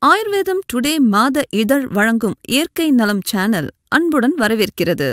ஆயுர்வேதம் டுடே மாத இதழ் வழங்கும் இயற்கை நலம் சேனல் அன்புடன் வரவேற்கிறது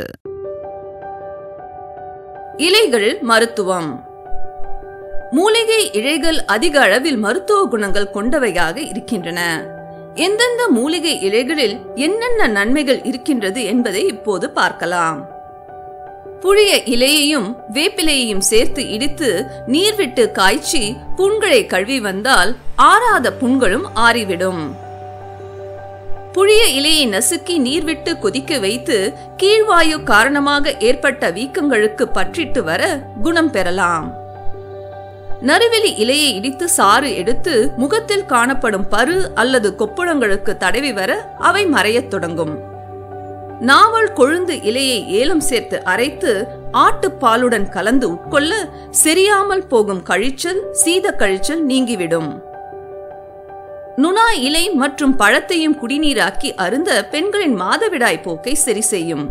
இலைகள் மருத்துவம் மூலிகை இழைகள் அதிக அளவில் மருத்துவ குணங்கள் கொண்டவையாக இருக்கின்றன எந்தெந்த மூலிகை இலைகளில் என்னென்ன நன்மைகள் இருக்கின்றது என்பதை இப்போது பார்க்கலாம் புளிய இலையையும் வேப்பிலையையும் சேர்த்து இடித்து நீர் விட்டு காய்ச்சி புண்களை கழுவி வந்தால் ஆறாத புண்களும் ஆறிவிடும் புளிய இலையை நசுக்கி நீர் விட்டு கொதிக்க வைத்து கீழ்வாயு காரணமாக ஏற்பட்ட வீக்கங்களுக்கு பற்றிட்டு வர குணம் பெறலாம் நறுவெளி இலையை இடித்து சாறு எடுத்து முகத்தில் காணப்படும் பரு அல்லது கொப்புளங்களுக்கு தடவி வர அவை மறையத் தொடங்கும் நாவல் கொழுந்து இலையை ஏலம் சேர்த்து அரைத்து ஆட்டுப்பாலுடன் கலந்து உட்கொள்ள செரியாமல் போகும் கழிச்சல் சீத கழிச்சல் நீங்கிவிடும் நுணா இலை மற்றும் பழத்தையும் குடிநீராக்கி அருந்த பெண்களின் மாதவிடாய் போக்கை சரி செய்யும்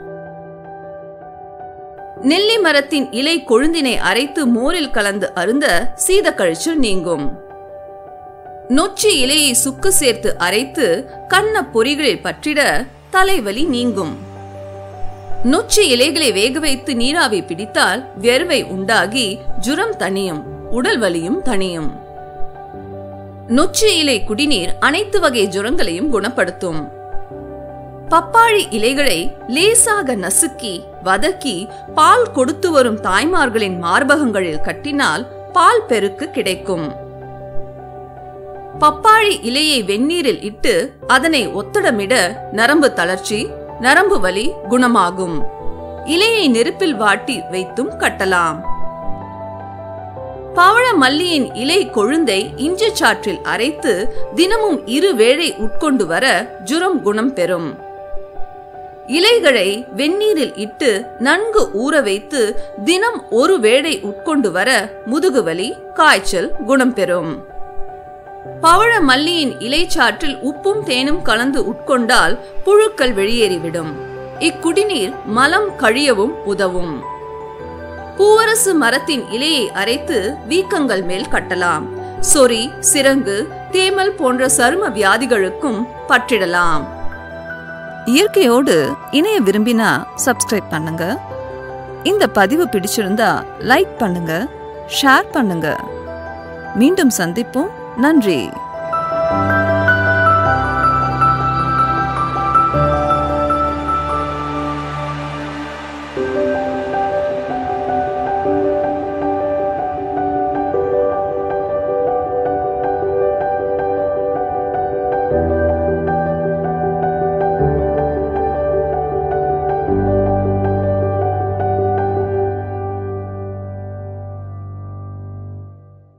நெல்லி மரத்தின் இலை கொழுந்தினை அரைத்து மோரில் கலந்து அருந்த சீத கழிச்சல் நீங்கும் நொச்சி இலையை சுக்கு சேர்த்து அரைத்து கண்ண பொறிகளில் பற்றிட தலைவலி நீங்கும் நொச்சி இலைகளை வேக வைத்து நீராவி பிடித்தால் வெறுவை உண்டாகி ஜுரம் தணியும் உடல் வலியும் தணியும் நொச்சி இலை குடிநீர் அனைத்து வகை ஜுரங்களையும் குணப்படுத்தும் பப்பாளி இலைகளை லேசாக நசுக்கி வதக்கி பால் கொடுத்து வரும் தாய்மார்களின் மார்பகங்களில் கட்டினால் பால் பெருக்கு கிடைக்கும் பப்பாளி இலையை வெந்நீரில் இட்டு அதனை ஒத்தடமிட நரம்பு தளர்ச்சி நரம்பு வலி குணமாகும் இலையை நெருப்பில் வாட்டி வைத்தும் கட்டலாம் பவழ மல்லியின் இலை கொழுந்தை இஞ்சி சாற்றில் அரைத்து தினமும் இரு வேளை உட்கொண்டு வர ஜுரம் குணம் பெறும் இலைகளை வெந்நீரில் இட்டு நன்கு ஊற வைத்து தினம் ஒரு வேளை உட்கொண்டு வர முதுகுவலி காய்ச்சல் குணம் பெறும் பவழ மல்லியின் இலைச்சாற்றில் உப்பும் தேனும் கலந்து உட்கொண்டால் புழுக்கள் வெளியேறிவிடும் இக்குடிநீர் மலம் கழியவும் உதவும் பூவரசு மரத்தின் இலையை அரைத்து வீக்கங்கள் மேல் கட்டலாம் சொறி சிரங்கு தேமல் போன்ற சரும வியாதிகளுக்கும் பற்றிடலாம் இயற்கையோடு இணைய விரும்பினா சப்ஸ்கிரைப் பண்ணுங்க இந்த பதிவு பிடிச்சிருந்தா லைக் பண்ணுங்க ஷேர் பண்ணுங்க மீண்டும் சந்திப்போம் நன்றி